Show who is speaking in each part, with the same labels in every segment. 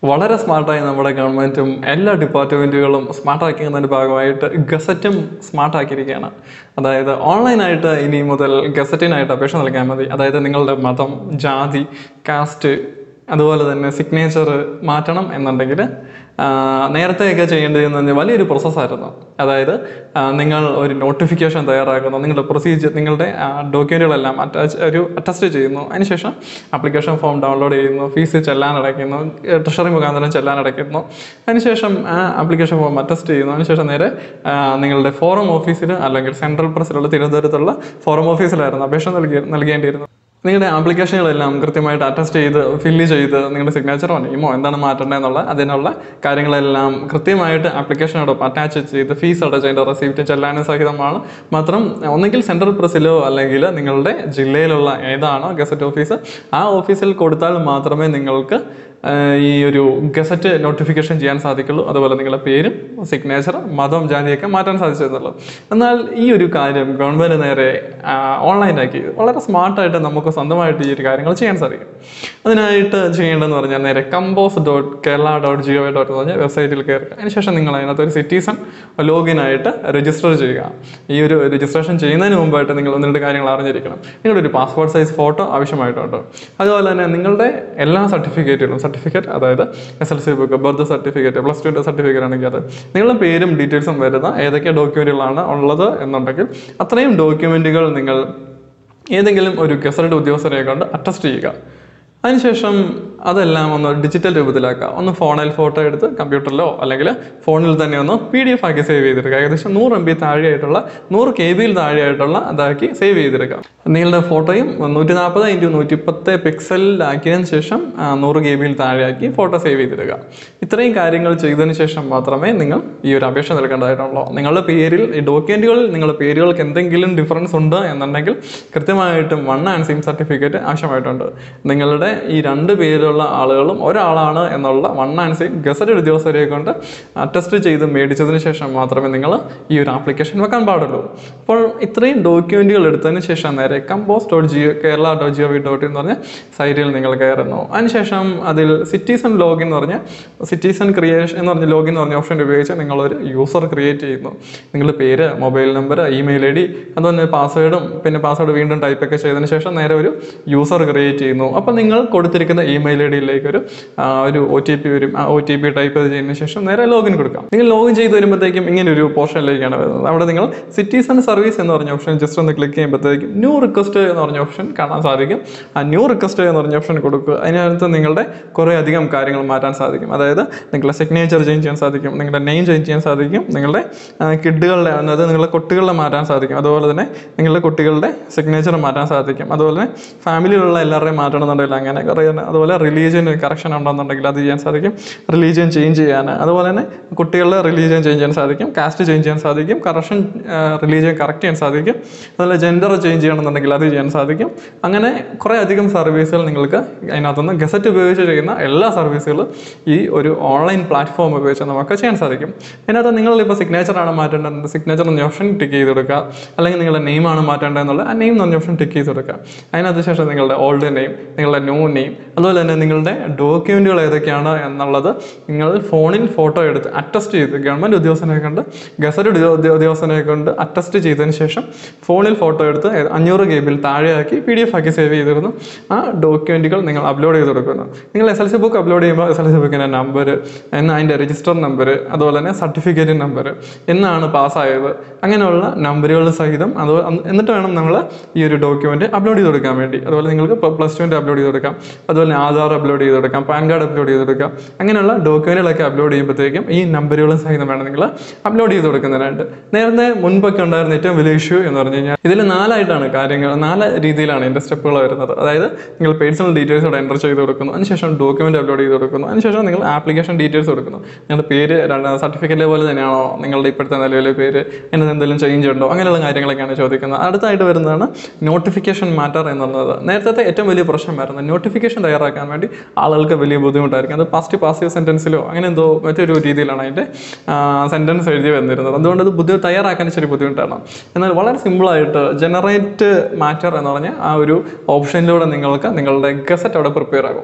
Speaker 1: വളരെ സ്മാർട്ടായി നമ്മുടെ ഗവൺമെൻറ്റും എല്ലാ ഡിപ്പാർട്ട്മെൻറ്റുകളും സ്മാർട്ടാക്കുന്നതിൻ്റെ ഭാഗമായിട്ട് ഗസറ്റും സ്മാർട്ടാക്കിയിരിക്കുകയാണ് അതായത് ഓൺലൈനായിട്ട് ഇനി മുതൽ ഗസറ്റിനായിട്ട് അപേക്ഷ നൽകാൻ മതി അതായത് നിങ്ങളുടെ മതം ജാതി കാസ്റ്റ് അതുപോലെ തന്നെ സിഗ്നേച്ചർ മാറ്റണം എന്നുണ്ടെങ്കിൽ നേരത്തെയൊക്കെ ചെയ്യേണ്ടതെന്ന് വലിയൊരു പ്രോസസ്സായിരുന്നു അതായത് ആ, നിങ്ങൾ ഒരു നോട്ടിഫിക്കേഷൻ തയ്യാറാക്കുന്നു നിങ്ങളുടെ പ്രൊസീജിയർ നിങ്ങളുടെ ഡോക്യുമെൻറ്റുകളെല്ലാം അറ്റാച്ച് ഒരു അറ്റസ്റ്റ് ചെയ്യുന്നു അതിനുശേഷം ആപ്ലിക്കേഷൻ ഫോം ഡൗൺലോഡ് ചെയ്യുന്നു ഫീസ് ചെല്ലാൻ അടയ്ക്കുന്നു ട്രഷറി മുഖാന്തരം ചെല്ലാൻ അടയ്ക്കുന്നു അതിനുശേഷം ആ ആപ്ലിക്കേഷൻ ഫോം അറ്റസ്റ്റ് ചെയ്യുന്നു അതിനുശേഷം നേരെ ആ, നിങ്ങളുടെ ഫോറം ഓഫീസിൽ അല്ലെങ്കിൽ സെൻട്രൽ പ്രസിലുള്ള തിരുവനന്തപുരത്തുള്ള ഫോറം ഓഫീസിലായിരുന്നു അപേക്ഷ നൽകി നൽകേണ്ടിയിരുന്നത് നിങ്ങളുടെ ആപ്ലിക്കേഷനുകളെല്ലാം കൃത്യമായിട്ട് അറ്റസ്റ്റ് ചെയ്ത് ഫില്ല് ചെയ്ത് നിങ്ങളുടെ സിഗ്നേച്ചറോ നെയിമോ എന്താണ് മാറ്റേണ്ടതെന്നുള്ള അതിനുള്ള കാര്യങ്ങളെല്ലാം കൃത്യമായിട്ട് ആപ്ലിക്കേഷനോടൊപ്പം അറ്റാച്ച് ചെയ്ത് ഫീസ് അടച്ചതിൻ്റെ റെസിപ്റ്റ് ചെല്ലാനും സഹിതമാണ് മാത്രം ഒന്നെങ്കിൽ സെൻട്രൽ പ്രസിലോ അല്ലെങ്കിൽ നിങ്ങളുടെ ജില്ലയിലുള്ള ഏതാണോ ഗസറ്റ് ഓഫീസ് ആ ഓഫീസിൽ കൊടുത്താൽ മാത്രമേ നിങ്ങൾക്ക് ആഹ് ഈ ഒരു ഗസറ്റ് നോട്ടിഫിക്കേഷൻ ചെയ്യാൻ സാധിക്കുള്ളൂ അതുപോലെ നിങ്ങളുടെ പേരും സിഗ്നേച്ചർ മതം ജാതിയൊക്കെ മാറ്റാൻ സാധിച്ചെന്നുള്ളൂ എന്നാൽ ഈ ഒരു കാര്യം ഗവൺമെൻറ് നേരെ ഓൺലൈനാക്കി വളരെ സ്മാർട്ടായിട്ട് നമുക്ക് സ്വന്തമായിട്ട് ഈ ഒരു കാര്യങ്ങൾ ചെയ്യാൻ സാധിക്കും അതിനായിട്ട് ചെയ്യേണ്ടതെന്ന് പറഞ്ഞാൽ നേരെ compose dot Kerala dot G O V dot എന്ന് പറഞ്ഞ വെബ്സൈറ്റിൽ കയറുക അതിനുശേഷം നിങ്ങൾ അതിനകത്ത് ഒരു സിറ്റിസൺ ലോഗിൻ ആയിട്ട് രജിസ്റ്റർ ചെയ്യുക ഈ ഒരു രജിസ്ട്രേഷൻ ചെയ്യുന്നതിന് മുമ്പായിട്ട് നിങ്ങൾ ഒന്ന് രണ്ട് കാര്യങ്ങൾ അറിഞ്ഞിരിക്കണം നിങ്ങളുടെ ഒരു പാസ്പോർട്ട് സൈസ് ഫോട്ടോ ആവശ്യമായിട്ടുണ്ട് അതുപോലെ തന്നെ നിങ്ങളുടെ എല്ലാ സർട്ടിഫിക്കറ്റുകളും സർട്ടിഫിക്കറ്റ് അതായത് S L C book birth certificate plus ടുവിൻ്റെ സർട്ടിഫിക്കറ്റ് ആണെങ്കിൽ അത് നിങ്ങളുടെ പേരും ഡീറ്റെയിൽസും വരുന്ന ഏതൊക്കെ ഡോക്യുമെൻറ്റുകളാണ് ഉള്ളത് എന്നുണ്ടെങ്കിൽ അത്രയും ഡോക്യുമെൻറ്റുകൾ നിങ്ങൾ ഏതെങ്കിലും ഒരു ഗസറ്റ് ഉദ്യോഗസ്ഥരെ കൊണ്ട് അറ്റസ്റ്റ് ചെയ്യുക അതിനുശേഷം അതെല്ലാം ഒന്ന് ഡിജിറ്റൽ രൂപത്തിലാക്കുക ഒന്ന് ഫോണിൽ ഫോട്ടോ എടുത്ത് കമ്പ്യൂട്ടറിലോ അല്ലെങ്കിൽ ഫോണിൽ തന്നെ ഒന്ന് പി ഡി എഫ് ആക്കി സേവ് ചെയ്തെടുക്കുക ഏകദേശം നൂറ് എം ബി താഴെയായിട്ടുള്ള നൂറ് കെ ബിയിൽ താഴെയായിട്ടുള്ള അതാക്കി സേവ് ചെയ്തെടുക്കുക നിങ്ങളുടെ ഫോട്ടോയും നൂറ്റി നാൽപ്പത് ഇൻറ്റു നൂറ്റി പത്ത് പിക്സലിലാക്കിയതിന് ശേഷം ആ, നൂറ് കെ ബിയിൽ താഴെയാക്കി ഫോട്ടോ സേവ് ചെയ്തെടുക്കുക ഇത്രയും കാര്യങ്ങൾ ചെയ്തതിന് ശേഷം മാത്രമേ നിങ്ങൾ ഈ ഒരു അപേക്ഷ നൽകേണ്ടതായിട്ടുള്ളൂ നിങ്ങളുടെ പേരിൽ ഈ ഡോക്യുമെൻറ്റുകളിൽ നിങ്ങളുടെ പേരുകൾക്ക് എന്തെങ്കിലും ഡിഫറൻസ് ഉണ്ട് എന്നുണ്ടെങ്കിൽ കൃത്യമായിട്ടും വൺ ആൻഡ് സിം സർട്ടിഫിക്കറ്റ് ആവശ്യമായിട്ടുണ്ട് നിങ്ങളുടെ ഈ രണ്ട് പേരുള്ള ആളുകളും ഒരാളാണ് എന്നുള്ള വൺ ആൻഡ് സിം ഗസറ്റഡ് ഉദ്യോഗസ്ഥരെ കൊണ്ട് അറ്റസ്റ്റ് ചെയ്ത് മേടിച്ചതിന് ശേഷം മാത്രമേ നിങ്ങൾ ഈ ഒരു ആപ്ലിക്കേഷൻ വെക്കാൻ പാടുള്ളൂ അപ്പോൾ ഇത്രയും ഡോക്യുമെൻറ്റുകൾ എടുത്തതിന് ശേഷം നേരെ കമ്പോസ് ഡോട്ട് ജിയോ Kerala dot G O V dot എന്ന് പറഞ്ഞ സൈറ്റിൽ നിങ്ങൾ കയറുന്നു അതിനുശേഷം അതിൽ സിറ്റിസൺ ലോഗിൻ എന്ന് പറഞ്ഞ സിറ്റിസൺ ക്രിയേഷൻ എന്ന് പറഞ്ഞ ലോഗിൻ എന്ന് പറഞ്ഞ ഓപ്ഷൻ ഉപയോഗിച്ച് നിങ്ങളൊരു യൂസർ ക്രിയേറ്റ് ചെയ്യുന്നു നിങ്ങളുടെ പേര് mobile number email I D അതുപോലെ പാസ്വേഡും പിന്നെ പാസ്വേഡ് വീണ്ടും ടൈപ്പ് ഒക്കെ ചെയ്തതിന് ശേഷം നേരെ ഒരു യൂസർ ക്രിയേറ്റ് ചെയ്യുന്നു അപ്പോൾ നിങ്ങൾ കൊടുത്തിരിക്കുന്ന ഇമെയിൽ ഐ ഡിയിലേക്ക് ഒരു ആ, ഒരു ഒ ടി പി വരും ആ ഒ ടി പി ടൈപ്പ് ചെയ്തതിന് ശേഷം നേരെ ലോഗിൻ കൊടുക്കാം നിങ്ങൾ ലോഗിൻ ചെയ്ത് വരുമ്പോഴത്തേക്കും ഇങ്ങനെ ഒരു പോർഷനിലേക്കാണ് വരുന്നത് അവിടെ നിങ്ങൾ സിറ്റിസൺ സർവീസ് എന്ന് പറഞ്ഞ ഓപ്ഷൻ ജസ്റ്റ് ഒന്ന് ക്ലിക്ക് ചെയ്യുമ്പോഴത്തേക്കും ന്യൂ റിക്വസ്റ്റ് എന്ന് പറഞ്ഞ ഓപ്ഷൻ കാണാൻ സാധിക്കും ആ ന്യൂ റിക്വസ്റ്റ് എന്ന് പറഞ്ഞ ഓപ്ഷൻ കൊടുക്കുക അതിനകത്ത് നിങ്ങളുടെ കുറേ അധികം കാര്യങ്ങൾ മാറ്റാൻ സാധിക്കും അതായത് നിങ്ങളുടെ സിഗ്നേച്ചർ ചേഞ്ച് ചെയ്യാൻ സാധിക്കും നിങ്ങളുടെ നെയിം ചേഞ്ച് ചെയ്യാൻ സാധിക്കും നിങ്ങളുടെ കിഡുകളുടെ അതായത് നിങ്ങളുടെ കുട്ടികളുടെ മാറ്റാൻ സാധിക്കും അതുപോലെ തന്നെ നിങ്ങളുടെ കുട്ടികളുടെ സിഗ്നേച്ചർ മാറ്റാൻ സാധിക്കും അതുപോലെ തന്നെ ഫാമിലിയിലുള്ള എല്ലാവരുടെയും മാറ്റണമെന്നുണ്ടെങ്കിൽ അങ്ങനെ കുറേ തന്നെ അതുപോലെ റിലീജിയൻ കറക്ഷൻ ഉണ്ടെന്നുണ്ടെങ്കിൽ അത് ചെയ്യാൻ സാധിക്കും റിലീജിയൻ ചേഞ്ച് ചെയ്യാൻ അതുപോലെ തന്നെ കുട്ടികളുടെ റിലീജിയൻ ചേഞ്ച് ചെയ്യാൻ സാധിക്കും കാസ്റ്റ് ചേഞ്ച് ചെയ്യാൻ സാധിക്കും കറക്ഷൻ റിലീജിയൻ കറക്റ്റ് ചെയ്യാൻ സാധിക്കും അതുപോലെ ജെൻഡർ ചേഞ്ച് ചെയ്യണമെന്നുണ്ടെങ്കിൽ അത് ചെയ്യാൻ സാധിക്കും അങ്ങനെ കുറേ അധികം സർവീസുകൾ നിങ്ങൾക്ക് അതിനകത്തുനിന്ന് ഗസറ്റ് ഉപയോഗിച്ച് ചെയ്യുന്ന എല്ലാ സർവീസുകളും ഈ ഒരു ഓൺലൈൻ പ്ലാറ്റ്ഫോം ഉപയോഗിച്ച് നമുക്ക് ചെയ്യാൻ സാധിക്കും അതിനകത്ത് നിങ്ങൾ ഇപ്പോൾ സിഗ്നേച്ചർ ആണ് മാറ്റേണ്ടത് സിഗ്നേച്ചർ എന്ന ഓപ്ഷൻ ടിക്ക് ചെയ്ത് കൊടുക്കുക അല്ലെങ്കിൽ നിങ്ങളുടെ നെയിം ആണ് മാറ്റേണ്ടത് എന്നുള്ള ആ നെയിം എന്ന ഓപ്ഷൻ ടിക്ക് ചെയ്ത് കൊടുക്കുക അതിനകത്ത് ശേഷം നിങ്ങളുടെ ഓൾഡ് നെയിം നിങ്ങളുടെ ന്യൂ നെയിം അതുപോലെ തന്നെ നിങ്ങളുടെ ഡോക്യുമെൻറ്റുകൾ ഏതൊക്കെയാണ് എന്നുള്ളത് നിങ്ങൾ ഫോണിൽ ഫോട്ടോ എടുത്ത് അറ്റസ്റ്റ് ചെയ്ത് ഗവൺമെൻറ് ഉദ്യോഗസ്ഥനെ കൊണ്ട് ഗസറ്റ് ഉദ്യോ- ഉദ്യോഗസ്ഥനെ കൊണ്ട് അറ്റസ്റ്റ് ചെയ്തതിന് ശേഷം ഫോണിൽ ഫോട്ടോ എടുത്ത് ഏ- അഞ്ഞൂറ് കെ ബിയിൽ താഴെയാക്കി പി ഡി എഫ് ആക്കി സേവ് ചെയ്തിരുന്നു ആ ഡോക്യുമെൻറ്റുകൾ നിങ്ങൾ അപ്ലോഡ് ചെയ്ത് കൊടുക്കുന്നു നിങ്ങൾ S L C book upload ചെയ്യുമ്പോൾ എസ് എൽ സി ബുക്കിൻ്റെ നമ്പർ എന്ന് അതിൻ്റെ രജിസ്റ്റർ നമ്പർ അതുപോലെ തന്നെ സർട്ടിഫിക്കറ്റ് നമ്പർ എന്നാണ് പാസ്സായത് അങ്ങനെയുള്ള നമ്പറുകൾ സഹിതം അത് എന്നിട്ട് വേണം നമ്മൾ ഈ ഒരു ഡോക്യുമെൻറ്റ് അപ്ലോഡ് ചെയ്ത് കൊടുക്കാൻ വേണ്ടി അതുപോലെ നിങ്ങൾക്ക് പ്ലസ് ടുവിൻ്റെ അപ്ലോഡ് ചെയ്ത് കൊടുക്കാം അതുപോലെ തന്നെ ആധാർ അപ്ലോഡ് ചെയ്ത് കൊടുക്കാം പാൻ കാർഡ് അപ്ലോഡ് ചെയ്ത് കൊടുക്കാം അങ്ങനെയുള്ള ഡോക്യുമെൻറ്റുകളൊക്കെ അപ്ലോഡ് ചെയ്യുമ്പോഴത്തേക്കും ഈ നമ്പറുകളും സഹിതം വേണം നിങ്ങൾ അപ്ലോഡ് ചെയ്ത് കൊടുക്കുന്നതിനായിട്ട് നേരത്തെ മുൻപൊക്കെ ഉണ്ടായിരുന്ന ഏറ്റവും വലിയ ഇഷ്യൂ എന്ന് പറഞ്ഞു കഴിഞ്ഞാൽ ഇതിൽ നാലായിട്ടാണ് കാര്യങ്ങൾ നാല് രീതിയിലാണ് ഇതിൻ്റെ സ്റ്റെപ്പുകൾ വരുന്നത് അതായത് നിങ്ങൾ പേഴ്സണൽ ഡീറ്റെയിൽസ് ഇവിടെ എൻ്റർ ചെയ്ത് കൊടുക്കുന്നു അതിനുശേഷം ഡോക്യുമെൻറ്റ് അപ്ലോഡ് ചെയ്ത് കൊടുക്കുന്നു അതിനുശേഷം നിങ്ങൾ ആപ്ലിക്കേഷൻ ഡീറ്റെയിൽസ് കൊടുക്കുന്നു നിങ്ങളുടെ പേര് സർട്ടിഫിക്കറ്റ് പോലെ തന്നെയാണോ നിങ്ങളുടെ ഇപ്പോഴത്തെ നിലവിലെ പേര് അതിന് എന്തെങ്കിലും ചേഞ്ച് ഉണ്ടോ അങ്ങനെയുള്ള കാര്യങ്ങളൊക്കെയാണ് ചോദിക്കുന്നത് അടുത്തായിട്ട് വരുന്നതാണ് നോട്ടിഫിക്കേഷൻ മാറ്റർ എന്നുള്ളത് നേരത്തെ ഏറ്റവും വലിയ പ്രശ്നമായിരുന്നു നോട്ടിഫിക്കേഷൻ തയ്യാറാക്കാൻ വേണ്ടി ആളുകൾക്ക് വലിയ ബുദ്ധിമുട്ടായിരിക്കും അത് പാസ്റ്റ് പാസീവ് സെൻറ്റൻസിലോ അങ്ങനെ എന്തോ മറ്റൊരു രീതിയിലാണ് അതിൻ്റെ സെൻറ്റൻസ് എഴുതി വന്നിരുന്നത് അതുകൊണ്ട് അത് ബുദ്ധി തയ്യാറാക്കാൻ ഇച്ചിരി ബുദ്ധിമുട്ടാണ് എന്നാൽ വളരെ സിമ്പിളായിട്ട് ജനറേറ്റ് മാറ്റർ എന്ന് പറഞ്ഞ ആ ഒരു ഓപ്ഷനിലൂടെ നിങ്ങൾക്ക് നിങ്ങളുടെ ഗസറ്റ് അവിടെ പ്രിപ്പയർ ആകും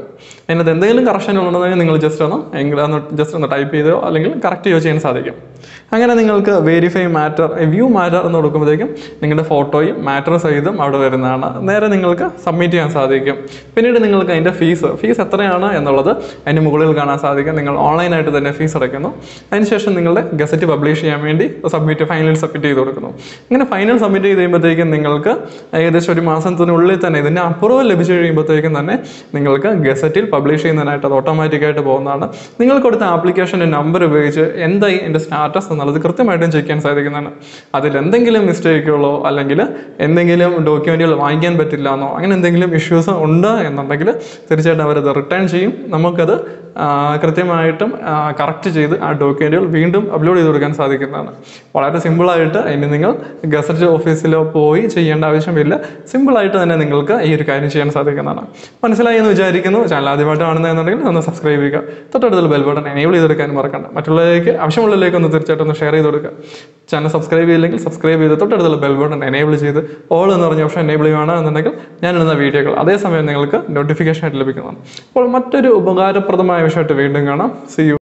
Speaker 1: അതിനകത്ത് എന്തെങ്കിലും കറക്ഷൻ ഉണ്ടെന്നുണ്ടെങ്കിൽ നിങ്ങൾ ജസ്റ്റ് ഒന്ന് എങ്കിലും ഒന്ന് ജസ്റ്റ് ഒന്ന് ടൈപ്പ് ചെയ്തോ അല്ലെങ്കിൽ കറക്റ്റ് ചെയ്യുകയോ ചെയ്യാൻ സാധിക്കും അങ്ങനെ നിങ്ങൾക്ക് വെരിഫൈ മാറ്റർ വ്യൂ മാറ്റർ എന്ന് കൊടുക്കുമ്പോഴത്തേക്കും നിങ്ങളുടെ ഫോട്ടോയും മാറ്റർ സഹിതം അവിടെ വരുന്നതാണ് നേരെ നിങ്ങൾക്ക് സബ്മിറ്റ് ചെയ്യാൻ സാധിക്കും പിന്നീട് നിങ്ങൾക്ക് അതിൻ്റെ ഫീസ് ഫീസ് എത്രയാണ് എന്നുള്ളത് അതിന് മുകളിൽ കാണാൻ സാധിക്കും നിങ്ങൾ ഓൺലൈനായിട്ട് തന്നെ ഫീസ് അടയ്ക്കുന്നു അതിനുശേഷം നിങ്ങളുടെ ഗസറ്റ് പബ്ലിഷ് ചെയ്യാൻ വേണ്ടി സബ്മിറ്റ് ഫൈനൽ സബ്മിറ്റ് ചെയ്ത് കൊടുക്കുന്നു ഇങ്ങനെ ഫൈനൽ സബ്മിറ്റ് ചെയ്ത് കഴിയുമ്പോഴത്തേക്കും നിങ്ങൾക്ക് ഏകദേശം ഒരു മാസത്തിനുള്ളിൽ തന്നെ ഇതിൻ്റെ അപ്രൂവൽ ലഭിച്ചു കഴിയുമ്പോഴത്തേക്കും തന്നെ നിങ്ങൾക്ക് ഗസറ്റിൽ പബ്ലിഷ് ചെയ്യുന്നതിനായിട്ട് അത് ഓട്ടോമാറ്റിക്കായിട്ട് പോകുന്നതാണ് നിങ്ങൾ കൊടുത്ത ആപ്ലിക്കേഷൻ്റെ നമ്പർ ഉപയോഗിച്ച് എന്തായി എൻ്റെ സ്റ്റാറ്റസ് എന്നുള്ളത് കൃത്യമായിട്ടും ചെക്ക് ചെയ്യാൻ സാധിക്കുന്നതാണ് അതിൽ എന്തെങ്കിലും മിസ്റ്റേക്കുകളോ അല്ലെങ്കിൽ എന്തെങ്കിലും ഡോക്യുമെൻറ്റുകൾ വാങ്ങിക്കാൻ പറ്റില്ല എന്നോ അങ്ങനെ എന്തെങ്കിലും ഇഷ്യൂസ് ഉണ്ട് എന്നുണ്ടെങ്കിൽ തീർച്ചയായിട്ടും അവരത് റിട്ടേൺ ചെയ്യും നമുക്കത് ആ, കൃത്യമായിട്ടും കറക്റ്റ് ചെയ്ത് ആ ഡോക്യുമെൻറ്റുകൾ വീണ്ടും അപ്ലോഡ് ചെയ്ത് കൊടുക്കാൻ സാധിക്കുന്നതാണ് വളരെ സിമ്പിളായിട്ട് ഇനി നിങ്ങൾ ഗസറ്റ് ഓഫീസിലോ പോയി ചെയ്യേണ്ട ആവശ്യമില്ല സിമ്പിളായിട്ട് തന്നെ നിങ്ങൾക്ക് ഈ ഒരു കാര്യം ചെയ്യാൻ സാധിക്കുന്നതാണ് മനസ്സിലായി എന്ന് വിചാരിക്കുന്നു ചാനൽ ആദ്യമായിട്ട് കാണുന്നതെന്നുണ്ടെങ്കിൽ ഒന്ന് സബ്സ്ക്രൈബ് ചെയ്യുക തൊട്ടടുത്തുള്ള ബെൽ ബട്ടൺ എനേബിൾ ചെയ്തെടുക്കാൻ മറക്കണ്ട മറ്റുള്ളവർക്ക് ആവശ്യമുള്ളവരിലേക്ക് ഒന്ന് തീർച്ചയായിട്ടും ഒന്ന് ഷെയർ ചെയ്ത് കൊടുക്കുക ചാനൽ സബ്സ്ക്രൈബ് ചെയ്തില്ലെങ്കിൽ സബ്സ്ക്രൈബ് ചെയ്ത് തൊട്ടടുത്തുള്ള ബെൽ ബട്ടൺ എനേബിൾ ചെയ്ത് ഓൾ എന്ന് പറഞ്ഞ ഓപ്ഷൻ എനേബിൾ ചെയ്യുകയാണ് എന്നുണ്ടെങ്കിൽ ഞാൻ ഇടുന്ന വീഡിയോകൾ അതേസമയം നിങ്ങൾക്ക് നോട്ടിഫിക്കേഷൻ ആയിട്ട് ലഭിക്കുന്നതാണ് അപ്പോൾ മറ്റൊരു ഉപകാരപ്രദമായ വിഷയമായിട്ട് വീണ്ടും കാണാം സി യു